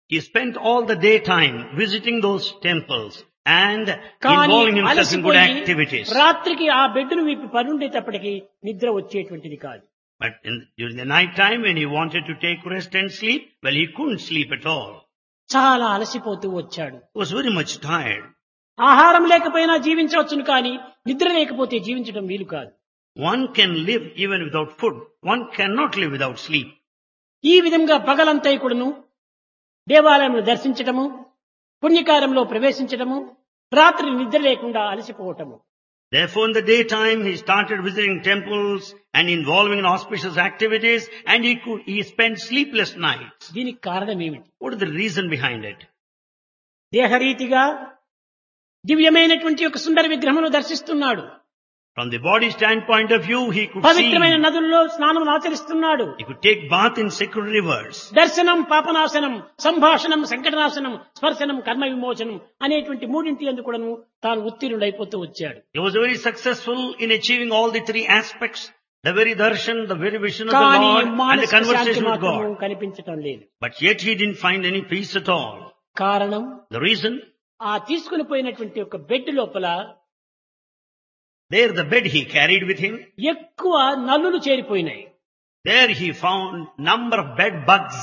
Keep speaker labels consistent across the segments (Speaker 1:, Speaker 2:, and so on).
Speaker 1: He spent all the daytime visiting those temples and
Speaker 2: కానీ
Speaker 1: involving himself in good
Speaker 2: అలసిపోయి
Speaker 1: activities.
Speaker 2: రాత్రికి ఆ బెడ్డును విప్పి పనుండేటప్పటికి నిద్ర వచ్చేటువంటిది కాదు
Speaker 1: But in, during the night time when he wanted to take rest and sleep, well, he couldn't sleep at all.
Speaker 2: చాలా అలసిపోతూ వచ్చాడు
Speaker 1: He was very much tired.
Speaker 2: ఆహారం లేకపోయినా జీవించవచ్చును కానీ నిద్ర లేకపోతే జీవించడం వీలు కాదు
Speaker 1: One can live even without food. One cannot live without sleep.
Speaker 2: ఈ విధంగా పగలంతా కూడాను దేవాలయంలో దర్శించటము పుణ్యకార్యంలో ప్రవేశించటము రాత్రి నిద్ర లేకుండా అలసిపోవటము
Speaker 1: Therefore, in the daytime, he started visiting temples and involving in auspicious activities, and he could, he spent sleepless nights.
Speaker 2: దీనికి కారణం ఏమిటి
Speaker 1: What is the reason behind it?
Speaker 2: దేహరీతిగా దివ్యమైనటువంటి ఒక సుందర విగ్రహమును దర్శిస్తున్నాడు
Speaker 1: From the body standpoint of view, he could see,
Speaker 2: పవిత్రమైన నదుల్లో స్నానం ఆచరిస్తున్నాడు
Speaker 1: he could take bath in sacred rivers.
Speaker 2: దర్శనం పాపనాశనం సంభాషణం సంకటనాశనం స్పర్శనం కర్మ విమోచనం అనేటువంటి మూడింటి అందు కూడాను తాను ఉత్తీర్ణుడైపోతూ వచ్చాడు
Speaker 1: He was very successful in achieving all the three aspects, the very darshan, the very vision of the
Speaker 2: కానీ
Speaker 1: Lord, and the
Speaker 2: మానసిక శాంతి
Speaker 1: conversation with
Speaker 2: మాత్రము
Speaker 1: God.
Speaker 2: కనిపించటం లేదు
Speaker 1: But yet he didn't find any peace at all.
Speaker 2: కారణం
Speaker 1: The reason?
Speaker 2: ఆ తీసుకుని పోయినటువంటి ఒక బెడ్ లోపల
Speaker 1: There the bed he carried with him,
Speaker 2: ఎక్కువ నల్లులు చేరిపోయినాయి
Speaker 1: there he found number of bed bugs.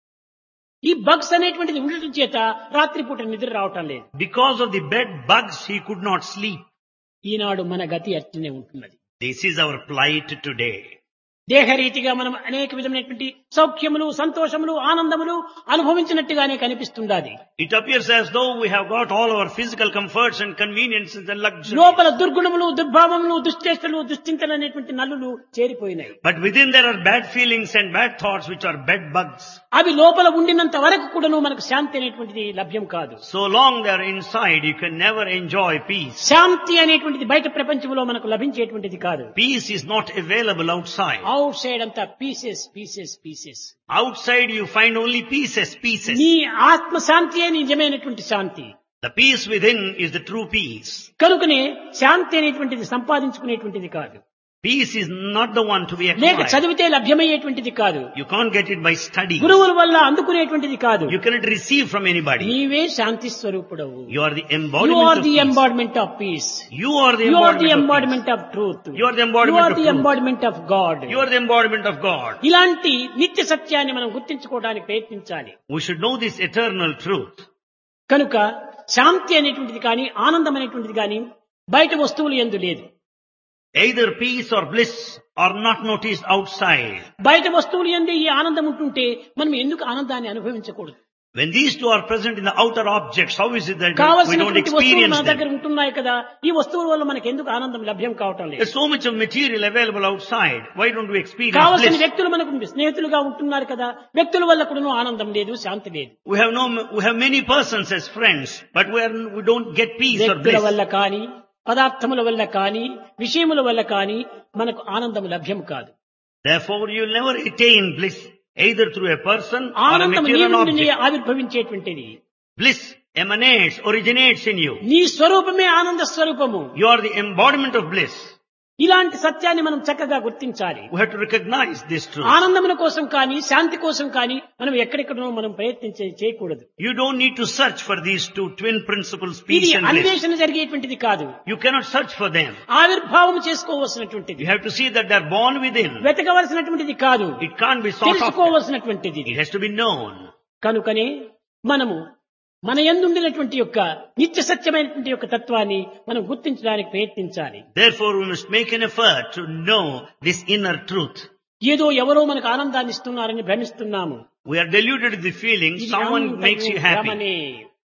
Speaker 2: ఈ బగ్స్ అనేటువంటిది ఉండటం చేత రాత్రిపూట నిద్ర రావటం లేదు
Speaker 1: Because of the bed bugs, he could not sleep.
Speaker 2: ఈనాడు మన గతి అట్లనే ఉంటున్నది
Speaker 1: This is our plight today.
Speaker 2: దేహరీతిగా మనం అనేక విధమైనటువంటి సౌఖ్యములు సంతోషములు ఆనందములు అనుభవించినట్టుగానే కనిపిస్తుండాది
Speaker 1: It appears as though we have got all our physical comforts and conveniences and luxury.
Speaker 2: లోపల దుర్గుణములు దుర్భావములు దుశ్చేష్టలు దుశ్చింతలు అనేటువంటి నల్లులు చేరిపోయినాయి
Speaker 1: But within there are bad feelings and bad thoughts which are bed bugs.
Speaker 2: అవి లోపల ఉండినంత వరకు కూడాను మనకు శాంతి అనేటువంటిది లభ్యం కాదు
Speaker 1: So long they are inside, you can never enjoy peace.
Speaker 2: శాంతి అనేటువంటిది బయట ప్రపంచంలో మనకు లభించేటువంటిది కాదు
Speaker 1: Peace is not available outside.
Speaker 2: Outside అంతా pieces pieces pieces
Speaker 1: Outside you find only pieces, pieces.
Speaker 2: నీ ఆత్మ శాంతియే నిజమైనటువంటి శాంతి
Speaker 1: The peace within is the true peace.
Speaker 2: కనుకనే శాంతి అనేటువంటిది సంపాదించుకునేటువంటిది కాదు
Speaker 1: Peace is not the one to be
Speaker 2: లేక
Speaker 1: acquired.
Speaker 2: చదివితే లభ్యమయ్యేటువంటిది కాదు
Speaker 1: You can't get it by study.
Speaker 2: గురువుల వల్ల అందుకునేటువంటిది కాదు
Speaker 1: You cannot receive from anybody.
Speaker 2: నీవే శాంతి స్వరూపుడవు
Speaker 1: You are the
Speaker 2: you
Speaker 1: embodiment
Speaker 2: are
Speaker 1: of
Speaker 2: the
Speaker 1: peace.
Speaker 2: Embodiment of peace
Speaker 1: You are the
Speaker 2: you are the
Speaker 1: embodiment of peace.
Speaker 2: Embodiment of truth
Speaker 1: You are the embodiment
Speaker 2: are
Speaker 1: of
Speaker 2: the
Speaker 1: truth.
Speaker 2: Embodiment of God
Speaker 1: You are the embodiment of God.
Speaker 2: ఇలాంటి నిత్య సత్యాన్ని మనం గుర్తించుకోవడానికి ప్రయత్నించాలి
Speaker 1: We should know this eternal truth.
Speaker 2: కనుక శాంతి అనేటువంటిది కానీ ఆనందం అనేటువంటిది కానీ బయట వస్తువులు ఎందు లేదు
Speaker 1: Either peace or bliss are not noticed outside.
Speaker 2: బయట వస్తువులు ఎందు ఈ ఆనందం ఉంటుంటే మనం ఎందుకు ఆనందాన్ని అనుభవించకూడదు
Speaker 1: When these two are present in the outer objects, how is it that we don't
Speaker 2: కావలసినటువంటి వస్తువులు
Speaker 1: experience
Speaker 2: మన దగ్గర
Speaker 1: them?
Speaker 2: ఉంటున్నాయి కదా ఈ వస్తువుల వల్ల మనకు ఎందుకు ఆనందం లభ్యం కావటం లేదు
Speaker 1: There's so much of material available outside. Why don't we experience
Speaker 2: కావలసిన
Speaker 1: bliss?
Speaker 2: వ్యక్తులు మనకు స్నేహితులుగా ఉంటున్నారు కదా వ్యక్తుల వల్ల కూడా ఆనందం లేదు శాంతి లేదు
Speaker 1: We have no, we have many persons as friends, but we are, we don't get peace or
Speaker 2: వ్యక్తుల
Speaker 1: bliss.
Speaker 2: వల్ల కానీ పదార్థముల వల్ల కానీ విషయముల వల్ల కానీ మనకు ఆనందం లభ్యం కాదు
Speaker 1: Therefore, you'll never attain bliss either through a person or a
Speaker 2: ఆనందం నీ
Speaker 1: material
Speaker 2: నుండి
Speaker 1: object.
Speaker 2: ఆవిర్భవించేటువంటిది
Speaker 1: Bliss emanates, originates in you.
Speaker 2: నీ స్వరూపమే ఆనంద స్వరూపము
Speaker 1: You are the embodiment of bliss.
Speaker 2: ఇలాంటి సత్యాన్ని మనం చక్కగా గుర్తించాలి
Speaker 1: We have to recognize this truth.
Speaker 2: ఆనందముల కోసం కానీ శాంతి కోసం కానీ మనం ఎక్కడెక్కడో మనం ప్రయత్నించే చేయకూడదు
Speaker 1: You don't need to search for these two twin principles,
Speaker 2: ఇది
Speaker 1: peace and bliss.
Speaker 2: అన్వేషణ జరిగేటువంటిది కాదు
Speaker 1: You cannot search for them.
Speaker 2: ఆవిర్భావం చేసుకోవలసినటువంటిది
Speaker 1: You have to see that they're born within.
Speaker 2: వెతకవలసినటువంటిది కాదు
Speaker 1: It can't be sought after.
Speaker 2: తెలుసుకోవలసినటువంటిది
Speaker 1: It has to be known.
Speaker 2: కనుకనే మనము మన ఎందుండినటువంటి యొక్క నిత్య సత్యమైనటువంటి యొక్క తత్వాన్ని మనం గుర్తించడానికి ప్రయత్నించాలి
Speaker 1: Therefore, we must make an effort to know this inner truth.
Speaker 2: ఏదో ఎవరో మనకు ఆనందాన్ని ఇస్తున్నారని భ్రమిస్తున్నాము
Speaker 1: We are deluded with the feeling
Speaker 2: ఇది
Speaker 1: someone
Speaker 2: అంతయు
Speaker 1: makes you happy.
Speaker 2: భ్రమనే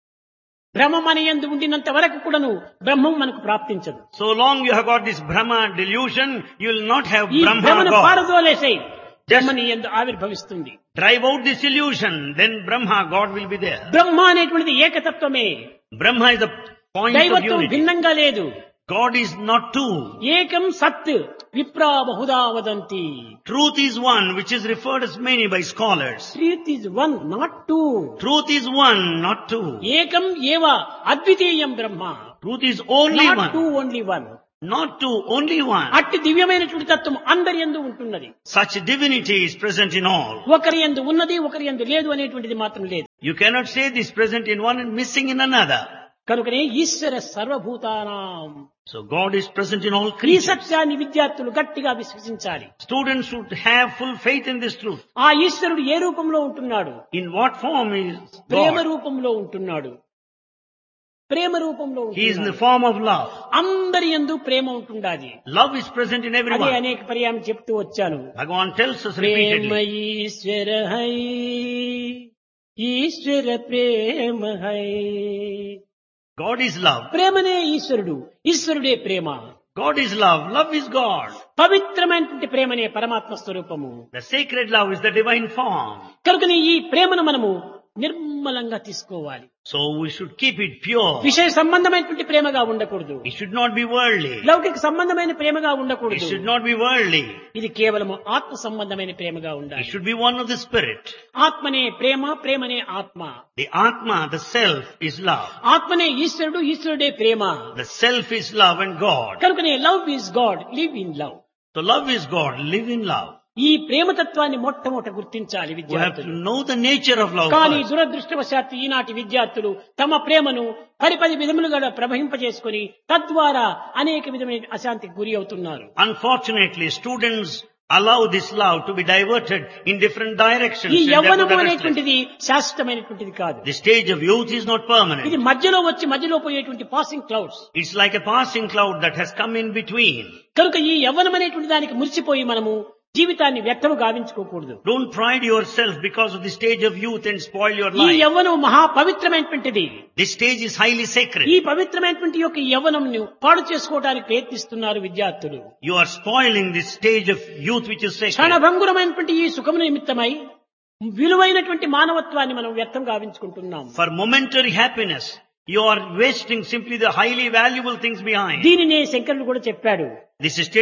Speaker 2: భ్రమ మన ఎందు ఉండినంత వరకు కూడాను బ్రహ్మం మనకు ప్రాప్తించదు
Speaker 1: So long you have got this Brahma delusion, you will not have
Speaker 2: ఈ
Speaker 1: Brahma
Speaker 2: భ్రమను
Speaker 1: God.
Speaker 2: పారదోలేసాయి బ్రహ్మ నీ ఎందు ఆవిర్భవిస్తుంది
Speaker 1: Drive out this illusion, then Brahma God will be there.
Speaker 2: బ్రహ్మ అనేటువంటిది ఏకతత్వమే
Speaker 1: Brahma is the point of
Speaker 2: దైవత్వం
Speaker 1: unity.
Speaker 2: భిన్నంగా లేదు
Speaker 1: God is not two.
Speaker 2: ఏకం సత్ విప్రా బహుదా వదంతి
Speaker 1: Truth is one, which is referred as many by scholars.
Speaker 2: Truth is one not two
Speaker 1: Truth is one, not two.
Speaker 2: ఏకం ఏవ అద్వితీయం బ్రహ్మ
Speaker 1: Truth is only
Speaker 2: not
Speaker 1: one.
Speaker 2: Two only one
Speaker 1: not to only one.
Speaker 2: అట్టి దివ్యమైనటువంటి తత్వం అందరి ఎందు ఉంటున్నది
Speaker 1: Such divinity is present in all.
Speaker 2: ఒకరి ఎందు ఉన్నది ఒకరి ఎందు లేదు అనేటువంటిది మాత్రం లేదు
Speaker 1: You cannot say this present in one and missing in another.
Speaker 2: కనుకనే ఈశ్వర సర్వభూతానాం
Speaker 1: So God is present in all
Speaker 2: ఈ
Speaker 1: creatures.
Speaker 2: సత్యాన్ని విద్యార్థులు గట్టిగా విశ్వసించాలి
Speaker 1: Students should have full faith in this truth.
Speaker 2: ఆ ఈశ్వరుడు ఏ రూపంలో ఉంటున్నాడు
Speaker 1: In what form is
Speaker 2: Prema
Speaker 1: God?
Speaker 2: రూపంలో ఉంటున్నాడు ప్రేమ రూపంలో
Speaker 1: He is in the
Speaker 2: ఉంటున్నాడు.
Speaker 1: form of love.
Speaker 2: అందరి ఎందు ప్రేమ ఉంటుండాది
Speaker 1: Love is present in
Speaker 2: అదే
Speaker 1: everyone.
Speaker 2: అనేక పర్యాయం చెప్తూ వచ్చాను
Speaker 1: Bhagavan tells us
Speaker 2: ప్రేమ
Speaker 1: repeatedly.
Speaker 2: ఈశ్వర హై ఈశ్వర ప్రేమ హై
Speaker 1: God is love.
Speaker 2: ప్రేమనే ఈశ్వరుడు ఈశ్వరుడే ప్రేమ
Speaker 1: God is love. Love is God.
Speaker 2: పవిత్రమైనటువంటి ప్రేమనే పరమాత్మ స్వరూపము
Speaker 1: The sacred love is the divine form.
Speaker 2: కనుకనే ఈ ప్రేమను మనము నిర్మలంగా తీసుకోవాలి
Speaker 1: So we should keep it pure.
Speaker 2: విషయ సంబంధమైనటువంటి ప్రేమగా ఉండకూడదు
Speaker 1: It should not be worldly.
Speaker 2: లౌకిక సంబంధమైన ప్రేమగా
Speaker 1: It
Speaker 2: ఉండకూడదు
Speaker 1: should not be worldly.
Speaker 2: ఇది కేవలము ఆత్మ సంబంధమైన ప్రేమగా
Speaker 1: It
Speaker 2: ఉండాలి
Speaker 1: should be one of the spirit.
Speaker 2: ఆత్మనే ప్రేమ ప్రేమనే ఆత్మ
Speaker 1: The Atma, the self, is love.
Speaker 2: ఆత్మనే ఈశ్వరుడు ఈశ్వరుడే ప్రేమ
Speaker 1: The self is love and God.
Speaker 2: కనుకనే love is God live in love
Speaker 1: So love is God. Live in love.
Speaker 2: ఈ ప్రేమతత్వాన్ని మొట్టమొదట గుర్తించాలి
Speaker 1: We have to
Speaker 2: విద్యార్థులు
Speaker 1: know the nature of love
Speaker 2: కానీ
Speaker 1: first.
Speaker 2: దురదృష్టవశాత్తు ఈనాటి విద్యార్థులు తమ ప్రేమను పది పది విధములుగా ప్రవహింపజేసుకుని తద్వారా అనేక విధమైన అశాంతికి గురి అవుతున్నారు
Speaker 1: Unfortunately, students allow this love to be diverted in different directions.
Speaker 2: ఈ
Speaker 1: and therefore
Speaker 2: యవ్వనము
Speaker 1: they're restless.
Speaker 2: అనేటువంటిది శాశ్వతమైనటువంటిది కాదు
Speaker 1: The stage of youth is not
Speaker 2: ఇది
Speaker 1: permanent.
Speaker 2: మధ్యలో వచ్చి మధ్యలో పోయేటువంటి passing clouds
Speaker 1: It's like a passing cloud that has come in between.
Speaker 2: కనుక ఈ యవ్వనం అనేటువంటి దానికి మురిసిపోయి మనము జీవితాన్ని వ్యర్థము గావించుకోకూడదు
Speaker 1: Don't pride yourself because of the stage of youth and spoil your
Speaker 2: ఈ
Speaker 1: life.
Speaker 2: యవ్వనం మహా పవిత్రమైనటువంటిది
Speaker 1: This stage is highly sacred.
Speaker 2: ఈ పవిత్రమైనటువంటి యొక్క ఈ యవ్వనంను పాడు చేసుకోవడానికి ప్రయత్నిస్తున్నారు విద్యార్థులు
Speaker 1: You are spoiling this stage of youth which is sacred.
Speaker 2: క్షణభంగురమైనటువంటి ఈ సుఖము నిమిత్తమై విలువైనటువంటి మానవత్వాన్ని మనం వ్యర్థం గావించుకుంటున్నాం
Speaker 1: For momentary happiness, you are wasting simply the highly valuable things behind.
Speaker 2: దీనినే శంకరుడు కూడా చెప్పాడు
Speaker 1: This is